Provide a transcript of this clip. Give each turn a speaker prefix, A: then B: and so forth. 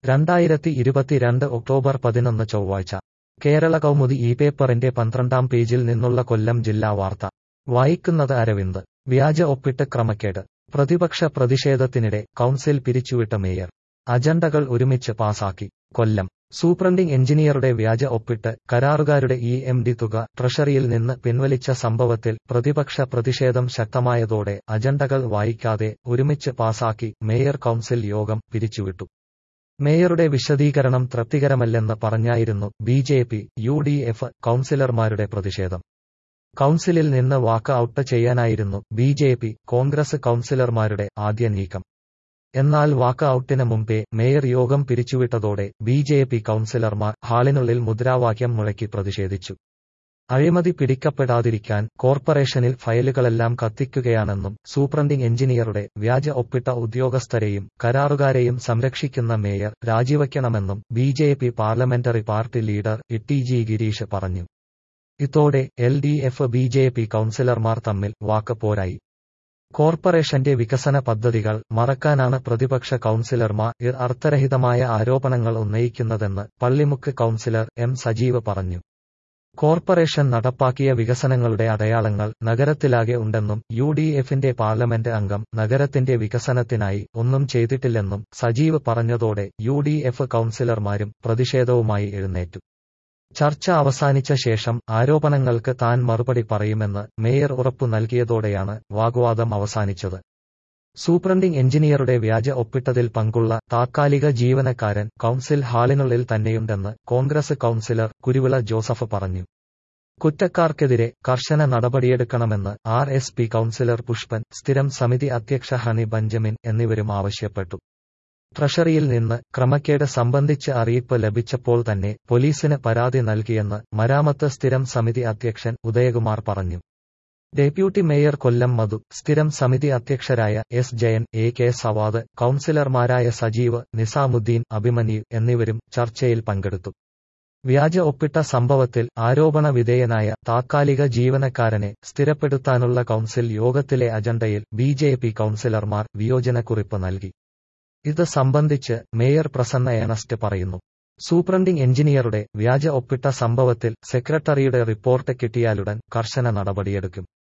A: രണ്ടായിരത്തി ഇരുപത്തിരണ്ട് ഒക്ടോബർ പതിനൊന്ന് ചൊവ്വാഴ്ച കേരള കൗമുദി ഈ പേപ്പറിന്റെ പന്ത്രണ്ടാം പേജിൽ നിന്നുള്ള കൊല്ലം ജില്ലാ വാർത്ത വായിക്കുന്നത് അരവിന്ദ് വ്യാജ ഒപ്പിട്ട് ക്രമക്കേട് പ്രതിപക്ഷ പ്രതിഷേധത്തിനിടെ കൗൺസിൽ പിരിച്ചുവിട്ട മേയർ അജണ്ടകൾ ഒരുമിച്ച് പാസാക്കി കൊല്ലം സൂപ്രണ്ടിംഗ് എഞ്ചിനീയറുടെ വ്യാജ ഒപ്പിട്ട് കരാറുകാരുടെ ഇ എം ഡി തുക ട്രഷറിയിൽ നിന്ന് പിൻവലിച്ച സംഭവത്തിൽ പ്രതിപക്ഷ പ്രതിഷേധം ശക്തമായതോടെ അജണ്ടകൾ വായിക്കാതെ ഒരുമിച്ച് പാസാക്കി മേയർ കൗൺസിൽ യോഗം പിരിച്ചുവിട്ടു മേയറുടെ വിശദീകരണം തൃപ്തികരമല്ലെന്ന് പറഞ്ഞായിരുന്നു B J P U D F കൗൺസിലർമാരുടെ പ്രതിഷേധം കൗൺസിലിൽ നിന്ന് വാക്ക് ഔട്ട് ചെയ്യാനായിരുന്നു ബി ജെ പി കോൺഗ്രസ് കൗൺസിലർമാരുടെ ആദ്യ നീക്കം എന്നാൽ വാക്ക് ഔട്ടിന് മുമ്പേ മേയർ യോഗം പിരിച്ചുവിട്ടതോടെ ബി ജെ പി കൗൺസിലർമാർ ഹാളിനുള്ളിൽ മുദ്രാവാക്യം മുഴക്കി പ്രതിഷേധിച്ചു അഴിമതി പിടിക്കപ്പെടാതിരിക്കാൻ കോർപ്പറേഷനിൽ ഫയലുകളെല്ലാം കത്തിക്കുകയാണെന്നും സൂപ്രണ്ടിംഗ് എഞ്ചിനീയറുടെ വ്യാജ ഒപ്പിട്ട ഉദ്യോഗസ്ഥരെയും കരാറുകാരെയും സംരക്ഷിക്കുന്ന മേയർ രാജിവയ്ക്കണമെന്നും B J P parliamentary party leader E G Gireesh പറഞ്ഞു ഇതോടെ L D F B J P കൗൺസിലർമാർ തമ്മിൽ വാക്ക് പോരായി കോർപ്പറേഷന്റെ വികസന പദ്ധതികൾ മറക്കാനാണ് പ്രതിപക്ഷ കൗൺസിലർമാർ ഇർ അർത്ഥരഹിതമായ ആരോപണങ്ങൾ ഉന്നയിക്കുന്നതെന്ന് പള്ളിമുക്ക് കൗൺസിലർ എം സജീവ് പറഞ്ഞു കോർപ്പറേഷൻ നടപ്പാക്കിയ വികസനങ്ങളുടെ അടയാളങ്ങൾ നഗരത്തിലാകെ ഉണ്ടെന്നും യു ഡി എഫിന്റെ പാർലമെന്റ് അംഗം നഗരത്തിന്റെ വികസനത്തിനായി ഒന്നും ചെയ്തിട്ടില്ലെന്നും സജീവ് പറഞ്ഞതോടെ യു ഡി എഫ് കൗൺസിലർമാരും പ്രതിഷേധവുമായി എഴുന്നേറ്റു ചർച്ച അവസാനിച്ച ശേഷം ആരോപണങ്ങൾക്ക് താൻ മറുപടി പറയുമെന്ന് മേയർ ഉറപ്പു നൽകിയതോടെയാണ് വാഗ്വാദം അവസാനിച്ചത് സൂപ്രണ്ടിംഗ് എഞ്ചിനീയറുടെ വ്യാജ ഒപ്പിട്ടതിൽ പങ്കുള്ള താത്കാലിക ജീവനക്കാരൻ കൗൺസിൽ ഹാളിനുള്ളിൽ തന്നെയുണ്ടെന്ന് കോൺഗ്രസ് കൗൺസിലർ കുരുവിള ജോസഫ് പറഞ്ഞു കുറ്റക്കാർക്കെതിരെ കർശന നടപടിയെടുക്കണമെന്ന് R S P councillor Pushpan സ്ഥിരം സമിതി അധ്യക്ഷ ഹണി ബെഞ്ചമിൻ എന്നിവരും ആവശ്യപ്പെട്ടു ട്രഷറിയിൽ നിന്ന് ക്രമക്കേട് സംബന്ധിച്ച് അറിയിപ്പ് ലഭിച്ചപ്പോൾ തന്നെ പോലീസിന് പരാതി നൽകിയെന്ന് മരാമത്ത് സ്ഥിരം സമിതി അധ്യക്ഷൻ ഉദയകുമാർ പറഞ്ഞു ഡെപ്യൂട്ടി മേയർ കൊല്ലം മധു സ്ഥിരം സമിതി അധ്യക്ഷരായ S Jayan A K Savad കൌൺസിലർമാരായ സജീവ് നിസാമുദ്ദീൻ അഭിമന്യു എന്നിവരും ചർച്ചയിൽ പങ്കെടുത്തു വ്യാജ ഒപ്പിട്ട സംഭവത്തിൽ ആരോപണ വിധേയനായ താത്കാലിക ജീവനക്കാരനെ സ്ഥിരപ്പെടുത്താനുള്ള കൌൺസിൽ യോഗത്തിലെ അജണ്ടയിൽ ബി ജെ പി കൌൺസിലർമാർ വിയോജനക്കുറിപ്പ് നൽകി ഇത് സംബന്ധിച്ച് മേയർ പ്രസന്ന ഏണസ്റ്റ് പറയുന്നു സൂപ്രണ്ടിംഗ് എഞ്ചിനീയറുടെ വ്യാജ ഒപ്പിട്ട സംഭവത്തിൽ സെക്രട്ടറിയുടെ റിപ്പോർട്ട് കിട്ടിയാലുടൻ കർശന നടപടിയെടുക്കും